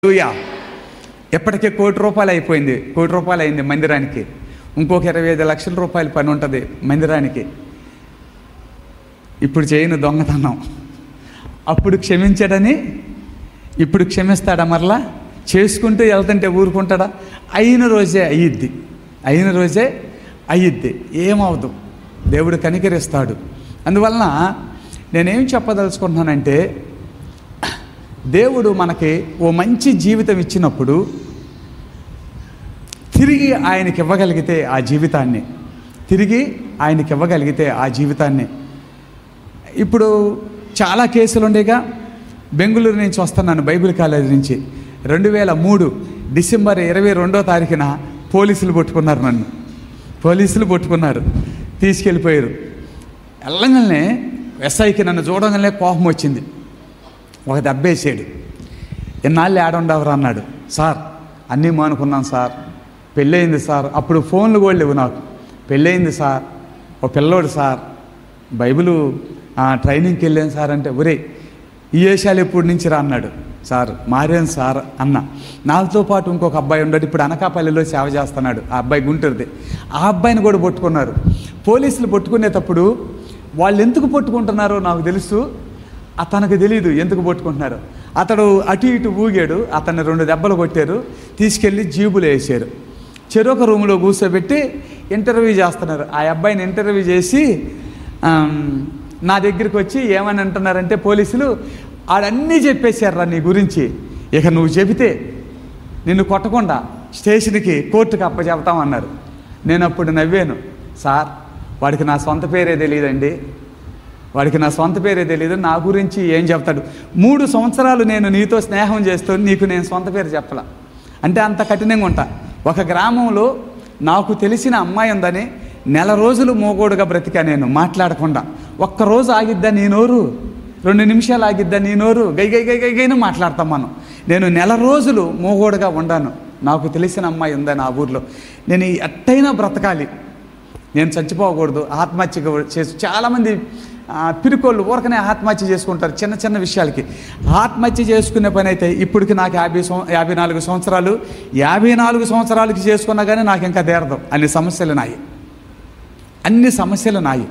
హల్లెలూయా ఎప్పటికే కోటి రూపాయలు అయిపోయింది కోటి రూపాయలు అయింది మందిరానికి ఇంకొక ఇరవై ఐదు లక్షల రూపాయల పని ఉంటుంది మందిరానికి ఇప్పుడు చేయను దొంగతనం అప్పుడు క్షమించాడని ఇప్పుడు క్షమిస్తాడా మరలా చేసుకుంటూ వెళ్తుంటే ఊరుకుంటాడా అయిన రోజే అయ్యిద్ది అయిన రోజే అయ్యిద్ది ఏమవదు దేవుడు కనికరిస్తాడు అందువలన నేనేం చెప్పదలుచుకుంటున్నానంటే దేవుడు మనకి ఓ మంచి జీవితం ఇచ్చినప్పుడు తిరిగి ఆయనకి ఇవ్వగలిగితే ఆ జీవితాన్ని తిరిగి ఆయనకి ఇవ్వగలిగితే ఆ జీవితాన్ని ఇప్పుడు చాలా కేసులు ఉండేగా బెంగళూరు నుంచి వస్తున్నాను బైబిల్ కాలేజీ నుంచి రెండు వేల మూడు డిసెంబర్ ఇరవై రెండో తారీఖున పోలీసులు పట్టుకున్నారు నన్ను పోలీసులు పట్టుకున్నారు తీసుకెళ్ళిపోయారు వెళ్ళగానే ఎస్ఐకి నన్ను చూడగానే కోపం వచ్చింది ఒక దెబ్బేసాడు ఎన్నాళ్ళు ఏడుండవరు అన్నాడు సార్ అన్నీ మానుకున్నాను సార్ పెళ్ళయింది సార్ అప్పుడు ఫోన్లు కూడా లేవు నాకు పెళ్ళయింది సార్ ఓ పిల్లోడు సార్ బైబిలు ఆ, ట్రైనింగ్కి వెళ్ళాను సార్ అంటే ఒరే ఈ వేషాలు ఎప్పటి నుంచి రా అన్నాడు సార్ మారాను సార్ అన్న నాతో పాటు ఇంకొక అబ్బాయి ఉన్నాడు ఇప్పుడు అనకాపల్లిలో సేవ చేస్తున్నాడు ఆ అబ్బాయి గుంటూరుది ఆ అబ్బాయిని కూడా పట్టుకున్నారు పోలీసులు పట్టుకునేటప్పుడు వాళ్ళు ఎందుకు పట్టుకుంటున్నారో నాకు తెలుసు అతనికి తెలియదు ఎందుకు పట్టుకుంటున్నారు అతడు అటు ఇటు ఊగాడు అతన్ని రెండు దెబ్బలు కొట్టారు తీసుకెళ్ళి జీబులు వేసారు చెరొక రూమ్లో కూర్చోబెట్టి ఇంటర్వ్యూ చేస్తున్నారు ఆ అబ్బాయిని ఇంటర్వ్యూ చేసి ఆమ్, నా దగ్గరికి వచ్చి ఏమని అంటున్నారంటే పోలీసులు ఆడన్నీ చెప్పేశారా నీ గురించి ఇక నువ్వు చెబితే నిన్ను కొట్టకుండా స్టేషన్కి కోర్టుకి అప్పచెప్తామన్నారు నేను అప్పుడు నవ్వాను సార్ వాడికి నా సొంత పేరే తెలియదండి వాడికి నా సొంత పేరే తెలియదు నా గురించి ఏం చెప్తాడు మూడు సంవత్సరాలు నేను నీతో స్నేహం చేస్తూ నీకు నేను సొంత పేరు చెప్పలా అంటే అంత కఠినంగా ఉంటా ఒక గ్రామంలో నాకు తెలిసిన అమ్మాయి ఉందని నెల రోజులు మోగోడుగా బ్రతికా నేను మాట్లాడకుండా ఒక్కరోజు ఆగిద్దా నీ నోరు రెండు నిమిషాలు ఆగిద్దా నీ నోరు గై గై గై గై గైన మాట్లాడతాం మనం నేను నెల రోజులు మోగోడుగా ఉండాను నాకు తెలిసిన అమ్మాయి ఉందని ఆ ఊర్లో నేను ఎట్టయినా బ్రతకాలి నేను చచ్చిపోకూడదు ఆత్మహత్య కూడా చేసి చాలామంది ఆ, పిరికోళ్ళు ఊరకనే ఆత్మహత్య చేసుకుంటారు చిన్న చిన్న విషయాలకి ఆత్మహత్య చేసుకునే పని అయితే ఇప్పటికి నాకు యాభై సం యాభై నాలుగు సంవత్సరాలు యాభై నాలుగు సంవత్సరాలకి చేసుకున్నా కానీ నాకు ఇంకా తీరదు అన్ని సమస్యలు నాయి అన్ని సమస్యలు నాయి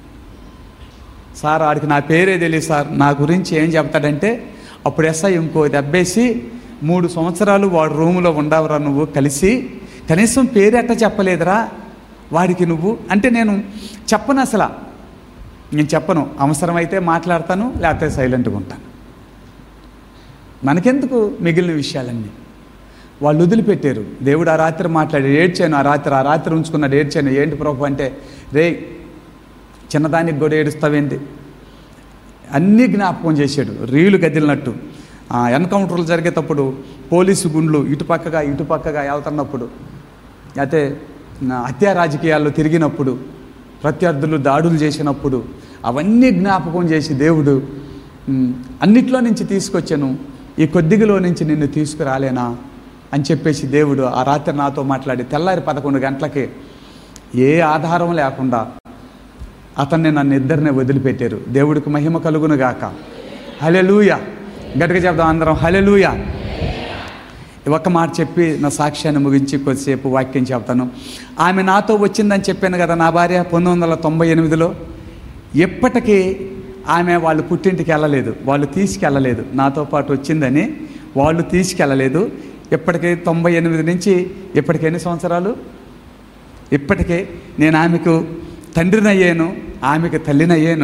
సార్ ఆడికి నా పేరే తెలియదు సార్ నా గురించి ఏం చెప్తాడంటే అప్పుడు ఎస్ఐ ఇంకో దెబ్బేసి మూడు సంవత్సరాలు వాడు రూములో ఉండవరా నువ్వు కలిసి కనీసం పేరు ఎట్ట చెప్పలేదురా వాడికి నువ్వు అంటే నేను చెప్పను అసలు నేను చెప్పను అవసరమైతే మాట్లాడతాను లేకపోతే సైలెంట్గా ఉంటాను మనకెందుకు మిగిలిన విషయాలన్నీ వాళ్ళు వదిలిపెట్టారు దేవుడు ఆ రాత్రి మాట్లాడి ఏడ్చాను ఆ రాత్రి ఆ రాత్రి ఉంచుకున్నాడు ఏడ్చాను ఏంటి ప్రభు అంటే రే చిన్నదానికి కూడా ఏడుస్తావేంటి అన్నీ జ్ఞాపకం చేశాడు రీలు గదిలినట్టు ఆ ఎన్కౌంటర్లు జరిగేటప్పుడు పోలీసు గుండ్లు ఇటుపక్కగా ఇటుపక్కగా వెళ్తున్నప్పుడు అయితే నా హత్యా రాజకీయాల్లో తిరిగినప్పుడు ప్రత్యర్థులు దాడులు చేసినప్పుడు అవన్నీ జ్ఞాపకం చేసి దేవుడు "ఉమ్, అన్నిట్లో నుంచి తీసుకొచ్చాను ఈ కొద్దిగలో నుంచి నిన్ను తీసుకురాలేనా అని చెప్పేసి దేవుడు ఆ రాత్రి నాతో మాట్లాడి తెల్లారి పదకొండు గంటలకి ఏ ఆధారం లేకుండా అతన్ని నన్ను ఇద్దరినే వదిలిపెట్టారు దేవుడికి మహిమ కలుగును గాక హలెలూయ గట్టిగా చెప్దాం అందరం హలెలూయ ఒక్క మాట చెప్పి నా సాక్ష్యాన్ని ముగించి కొద్దిసేపు వాక్యం చెప్తాను ఆమె నాతో వచ్చిందని చెప్పాను కదా నా భార్య పంతొమ్మిది వందల తొంభై ఎనిమిదిలో ఎప్పటికీ ఆమె వాళ్ళు పుట్టింటికి వెళ్ళలేదు వాళ్ళు తీసుకెళ్ళలేదు నాతో పాటు వచ్చిందని వాళ్ళు తీసుకెళ్ళలేదు ఇప్పటికీ తొంభై ఎనిమిది నుంచి ఇప్పటికి ఎన్ని సంవత్సరాలు ఇప్పటికే నేను ఆమెకు తండ్రినయ్యాను ఆమెకు తల్లినయ్యాను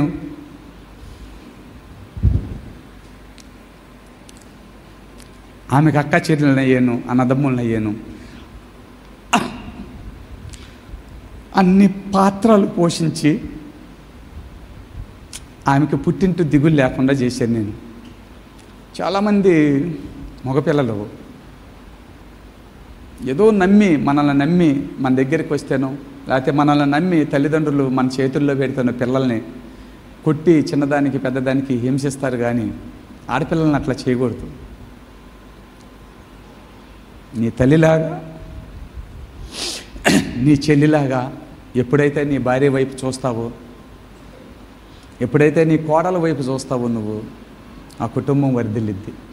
ఆమెకు అక్క చెల్లెలనయ్యాను అన్నదమ్ములనయ్యాను అన్ని పాత్రలు పోషించి ఆమెకు పుట్టింటి దిగులు లేకుండా చేశాను నేను చాలామంది మగపిల్లలు ఏదో నమ్మి మనల్ని నమ్మి మన దగ్గరికి వస్తేనో లేకపోతే మనల్ని నమ్మి తల్లిదండ్రులు మన చేతుల్లో పెడతాను పిల్లల్ని కొట్టి చిన్నదానికి పెద్దదానికి హింసిస్తారు కానీ ఆడపిల్లల్ని అట్లా చేయకూడదు నీ తల్లిలాగా నీ చెల్లిలాగా ఎప్పుడైతే నీ భార్య వైపు చూస్తావో ఎప్పుడైతే నీ కోడల వైపు చూస్తావో నువ్వు ఆ కుటుంబం వర్ధిల్లిద్ది